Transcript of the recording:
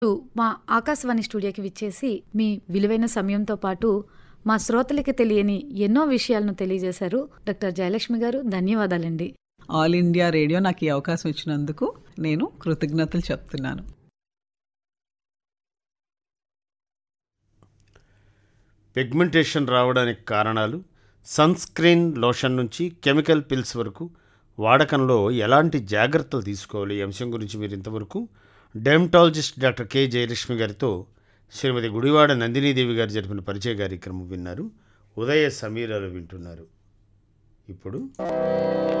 మా ఆకాశవాణి స్టూడియోకి విచ్చేసి మీ విలువైన సమయంతో పాటు మా శ్రోతలకి తెలియని ఎన్నో విషయాలను తెలియజేశారు డాక్టర్ జయలక్ష్మి గారు ధన్యవాదాలండి ఆల్ ఇండియా రేడియో నాకు ఈ అవకాశం ఇచ్చినందుకు నేను కృతజ్ఞతలు చెప్తున్నాను పిగ్మెంటేషన్ రావడానికి కారణాలు సన్ స్క్రీన్ లోషన్ నుంచి కెమికల్ పిల్స్ వరకు వాడకంలో ఎలాంటి జాగ్రత్తలు తీసుకోవాలి ఈ అంశం గురించి మీరు ఇంతవరకు డెమటాలజిస్ట్ డాక్టర్ కె జయలక్ష్మి గారితో శ్రీమతి గుడివాడ నందినీదేవి గారు జరిపిన పరిచయ కార్యక్రమం విన్నారు ఉదయ సమీరాలు వింటున్నారు ఇప్పుడు